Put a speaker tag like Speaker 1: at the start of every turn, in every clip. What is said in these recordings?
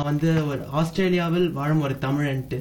Speaker 1: வந்து ஒரு ஆஸ்திரேலியாவில் வாழும் ஒரு தமிழன்ட்டு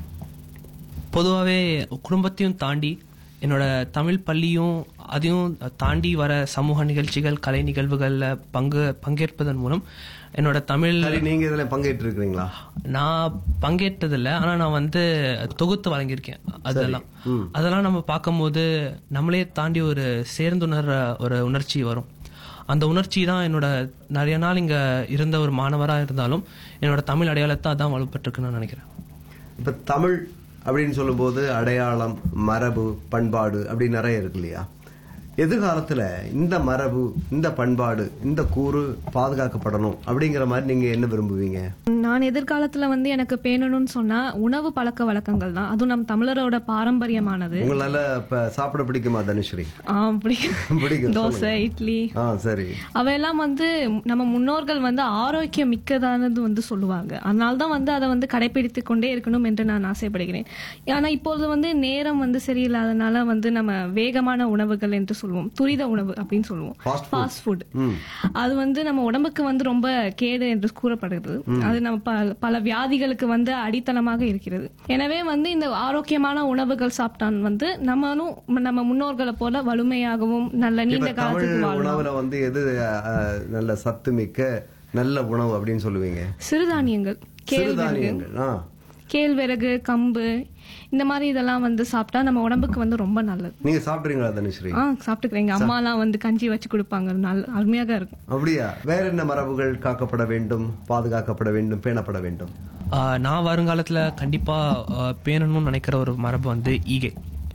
Speaker 2: பொதுவாகவே குடும்பத்தையும் தாண்டி என்னோட தமிழ் பள்ளியும் அதையும் தாண்டி வர சமூக நிகழ்ச்சிகள் கலை நிகழ்வுகள்ல பங்கு பங்கேற்பதன் மூலம் என்னோட தமிழ்
Speaker 3: சரி நீங்க இதுல பங்கேற்று இருக்கிறீங்களா
Speaker 2: நான் பங்கேற்றதில்ல ஆனா நான் வந்து தொகுத்து வழங்கியிருக்கேன் அதெல்லாம் அதெல்லாம் நம்ம பார்க்கும்போது நம்மளே தாண்டி ஒரு சேர்ந்துணர்ற ஒரு உணர்ச்சி வரும் அந்த உணர்ச்சி தான் என்னோட நிறைய நாள் இங்க இருந்த ஒரு மாணவரா இருந்தாலும் என்னோட தமிழ் அடையாளத்தை அதான் வலுப்பட்டிருக்குன்னு நான் நினைக்கிறேன்
Speaker 3: இப்ப தமிழ் அப்படின்னு சொல்லும்போது அடையாளம் மரபு பண்பாடு அப்படி நிறைய இருக்கு இல்லையா எதிர்காலத்துல இந்த மரபு இந்த பண்பாடு இந்த கூறு பாதுகாக்கப்படணும் அப்படிங்கிற மாதிரி நீங்க என்ன விரும்புவீங்க
Speaker 4: நான் எதிர்காலத்துல வந்து எனக்கு பேணணும்னு சொன்னா உணவு பழக்க வழக்கங்கள் தான் அதுவும் நம் தமிழரோட பாரம்பரியமானது
Speaker 3: உங்களால இப்ப சாப்பிட பிடிக்குமா தனுஸ்ரீ
Speaker 4: ஆ, பிடிக்கும்
Speaker 3: பிடிக்கும்
Speaker 4: தோசை
Speaker 3: சொல்லுங்க.
Speaker 4: இட்லி
Speaker 3: ஆ சரி
Speaker 4: அவையெல்லாம் வந்து நம்ம முன்னோர்கள் வந்து ஆரோக்கியம் மிக்கதானது வந்து சொல்லுவாங்க அதனால தான் வந்து அதை வந்து கடைபிடித்து கொண்டே இருக்கணும் என்று நான் ஆசைப்படுகிறேன் ஆனா இப்பொழுது வந்து நேரம் வந்து சரியில்லாதனால வந்து நம்ம வேகமான உணவுகள் என்று சொல்லுவோம் துரித உணவு அப்படின்னு சொல்லுவோம்
Speaker 3: Fast food.
Speaker 4: ஃபாஸ்ட் ஃபுட்
Speaker 3: ம்.
Speaker 4: அது வந்து நம்ம உடம்புக்கு வந்து ரொம்ப கேடு என்று கூறப்படுகிறது அது நம்ம பல- பல வியாதிகளுக்கு வந்து அடித்தளமாக இருக்கிறது எனவே வந்து இந்த ஆரோக்கியமான உணவுகள் சாப்பிட்டான் வந்து நம்மளும் நம்ம முன்னோர்களை போல வலிமையாகவும் நல்ல
Speaker 3: இப்ப
Speaker 4: நீண்ட
Speaker 3: தமிழ்
Speaker 4: காலத்துக்கு வாழலாம்
Speaker 3: உணவுல வந்து எது அஹ், நல்ல சத்து மிக்க நல்ல உணவு அப்படின்னு சொல்லுவீங்க
Speaker 4: சிறுதானியங்கள் கேழ்வரகு
Speaker 3: சிறுதானியங்கள் ஆ
Speaker 4: கேழ்வரகு கம்பு இந்த மாதிரி இதெல்லாம் வந்து சாப்பிட்டா நம்ம உடம்புக்கு வந்து ரொம்ப நல்லது
Speaker 3: நீங்க சாப்பிடுறீங்களா தனுஸ்ரீ
Speaker 4: ஆ சாப்பிட்டுக்கிறேன் எங்க அம்மாலாம் வந்து கஞ்சி வச்சு கொடுப்பாங்க நல்ல அருமையாக இருக்கும்
Speaker 3: அப்படியா வேற என்ன மரபுகள் காக்கப்பட வேண்டும் பாதுகாக்கப்பட வேண்டும் பேணப்பட வேண்டும்
Speaker 2: ஆஹ் நான் வருங்காலத்துல கண்டிப்பா ஆஹ் பேணணும்னு நினைக்கிற ஒரு மரபு வந்து ஈகை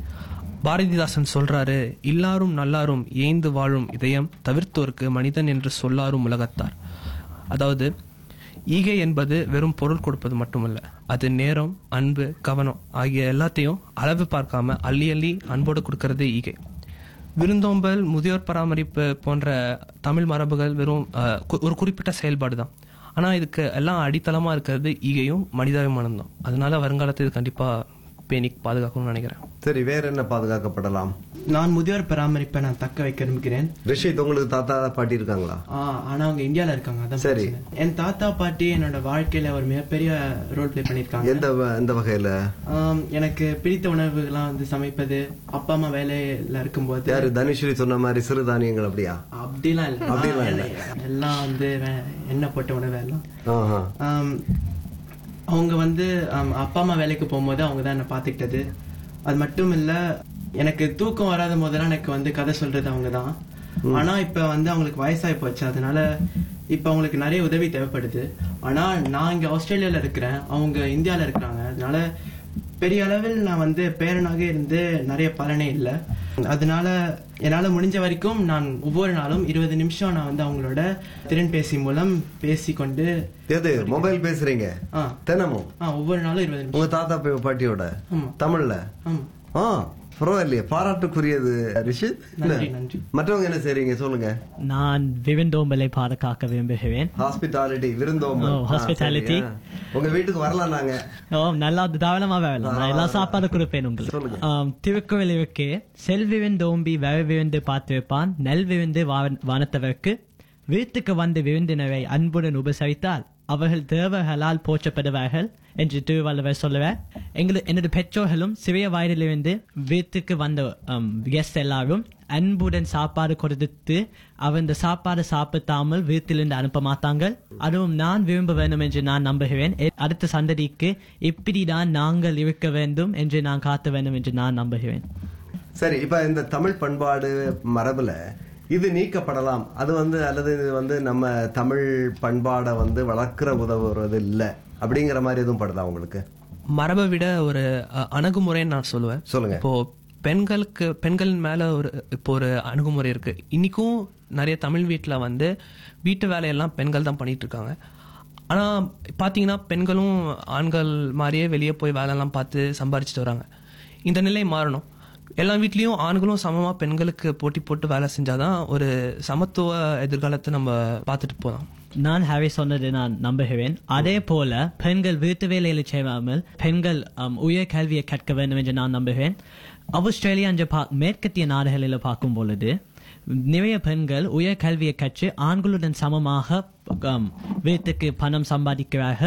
Speaker 2: பாரதிதாசன் சொல்றாரு எல்லாரும் நல்லாரும் ஏய்ந்து வாழும் இதயம் தவிர்த்தோர்க்கு மனிதன் என்று சொல்லாரும் உலகத்தார் அதாவது ஈகை என்பது வெறும் பொருள் கொடுப்பது மட்டுமல்ல அது நேரம் அன்பு கவனம் ஆகிய எல்லாத்தையும் அளவு பார்க்காம அள்ளி அள்ளி அன்போடு கொடுக்கறது ஈகை விருந்தோம்பல் முதியோர் பராமரிப்பு போன்ற தமிழ் மரபுகள் வெறும் ஆஹ், கு- ஒரு குறிப்பிட்ட செயல்பாடு தான் ஆனா இதுக்கு எல்லாம் அடித்தளமா இருக்கிறது ஈகையும் மனிதாபிமானம் தான் அதனால வருங்காலத்தில் இது கண்டிப்பா பேணி பாதுகாக்கணும்னு நினைக்கிறேன்
Speaker 3: சரி வேற என்ன பாதுகாக்கப்படலாம்
Speaker 1: நான் முதியோர் பராமரிப்பை நான் தக்க வைக்க விரும்புகிறேன்
Speaker 3: ரிஷித் உங்களுக்கு தாத்தா பாட்டி இருக்காங்களா
Speaker 1: ஆ, ஆனா அவங்க இந்தியால இருக்காங்க அதான்
Speaker 3: சரி.
Speaker 1: பிரச்சனை. என் தாத்தா பாட்டி என்னோட வாழ்க்கையில ஒரு மிகப்பெரிய ரோல் ப்ளே பண்ணிருக்காங்க
Speaker 3: எந்த வ- எந்த வகையில
Speaker 1: ஆம், எனக்கு பிடித்த உணவுகள்லாம் வந்து சமைப்பது அப்பா அம்மா வேலையில இருக்கும்போது
Speaker 3: யாரு தனுஸ்ரீ சொன்ன மாதிரி சிறுதானியங்கள் அப்படியா
Speaker 1: அப்படிலாம் இல்ல
Speaker 3: அப்படிலாம்
Speaker 1: ஆ, எல்லாம் வந்து வே- எண்ணெய் போட்ட உணவு எல்லாம்
Speaker 3: ஆஹா.
Speaker 1: ஆம், அவங்க வந்து ஆம், அப்பா அம்மா வேலைக்கு போகும்போது அவங்க தான் என்ன பாத்துக்கிட்டது அது மட்டும் இல்ல எனக்கு தூக்கம் வராத போதெல்லாம் எனக்கு வந்து கதை சொல்றது அவங்க தான் ஆனா இப்ப வந்து அவங்களுக்கு வயசாகி போச்சு அதனால இப்ப அவங்களுக்கு நிறைய உதவி தேவைப்படுது ஆனா நான் இங்க ஆஸ்திரேலியால இருக்கிறேன் அவங்க இந்தியால இருக்கிறாங்க அதனால பெரிய அளவில் நான் வந்து பேரனாக இருந்து நிறைய பலனே இல்லை அதனால என்னால முடிஞ்ச வரைக்கும் நான் ஒவ்வொரு நாளும் இருபது நிமிஷம் நான் வந்து அவங்களோட திறன்பேசி மூலம் பேசிக்கொண்டு
Speaker 3: எது மொபைல் பேசுறீங்க
Speaker 1: ஆ
Speaker 3: தினமும்
Speaker 1: ஆ ஒவ்வொரு நாளும் இருபது நிமிஷம்
Speaker 3: உங்க தாத்தா பா- பாட்டியோட
Speaker 1: ஆமா.
Speaker 3: தமிழ்ல
Speaker 1: ஆமா
Speaker 3: ஆ பரவாயில்லையே பாராட்டுக்குரியது ரிஷித்
Speaker 1: நன்றி நன்றி
Speaker 3: மற்றவங்க என்ன செய்றீங்க சொல்லுங்க
Speaker 5: நான் விருந்தோம்பலை பாதுகாக்க விரும்புகிறேன்
Speaker 3: ஹாஸ்பிட்டாலிட்டி விருந்தோம்பல்
Speaker 5: ஓ, hospitality.
Speaker 3: ஆ, சரியா? உங்க வீட்டுக்கு வரலாம் நாங்க
Speaker 5: ஓ நல்லா தாராளமா வரலாம் நான் எல்லா சாப்பாடு கொடுப்பேன் உங்களுக்கு ஆம், திருக்குறள் இருக்கு செல்விருந்தோம்பி வரவிருந்து பார்த்திருப்பான் நெல் விருந்து வான- வானத்தவர்க்கு வீட்டுக்கு வந்து விருந்தினரை அன்புடன் உபசரித்தால் அவர்கள் தேவர்களால் போற்றப்படுவார்கள் என்று திருவள்ளுவர் சொல்லுவார் எங்களு என்னோட பெற்றோர்களும் சிறிய வயதிலிருந்து வீட்டுக்கு வந்த கெஸ்ட் எல்லாரும் அன்புடன் சாப்பாடு கொடுத்து அவர் இந்த சாப்பாடு சாப்பிடாமல் வீட்டிலிருந்து அனுப்ப மாட்டாங்க அதுவும் நான் விரும்ப வேண்டும் என்று நான் நம்புகிறேன் எ- அடுத்த சந்ததிக்கு இப்படிதான் நாங்கள் இருக்க வேண்டும் என்று நான் காட்ட வேண்டும் என்று நான் நம்புகிறேன்
Speaker 3: சரி இப்ப இந்த தமிழ் பண்பாடு மரபுல இது நீக்கப்படலாம் அது வந்து அல்லது இது வந்து நம்ம தமிழ் பண்பாடை வந்து வளர்க்கிற உதவுறது இல்ல அப்படிங்கிற மாதிரி எதுவும் படுதா உங்களுக்கு
Speaker 2: மரபை விட ஒரு அஹ், அணுகுமுறைன்னு நான் சொல்லுவேன்
Speaker 3: சொல்லுங்க
Speaker 2: இப்போ பெண்களுக்கு பெண்கள் மேல ஒரு இப்போ ஒரு அணுகுமுறை இருக்கு இன்னைக்கும் நிறைய தமிழ் வீட்டில் வந்து வீட்டு வேலையெல்லாம் பெண்கள் தான் பண்ணிட்டு இருக்காங்க ஆனா பாத்தீங்கன்னா பெண்களும் ஆண்கள் மாதிரியே வெளியே போய் வேலையெல்லாம் பார்த்து சம்பாரிச்சிட்டு வராங்க இந்த நிலை மாறணும் எல்லா வீட்லயும் ஆண்களும் சமமா பெண்களுக்கு போட்டி போட்டு வேலை செஞ்சாதான் ஒரு சமத்துவ எதிர்காலத்தை நம்ம பார்த்துட்டு போலாம்
Speaker 5: நான் ஹாரி சொன்னதை நான் நம்புகிறேன் அதே போல பெண்கள் வீட்டு வேலைகளை செய்யாமல் பெண்கள் um, உயர் கல்வியை கற்க வேண்டும் என்று நான் நம்புகிறேன் ஆஸ்திரேலியா என்ற பா- மேற்கத்திய நாடுகளில் பார்க்கும் பொழுது நிறைய பெண்கள் உயர் கல்வியை கற்று ஆண்களுடன் சமமாக um, வீட்டுக்கு பணம் சம்பாதிக்கிறார்கள்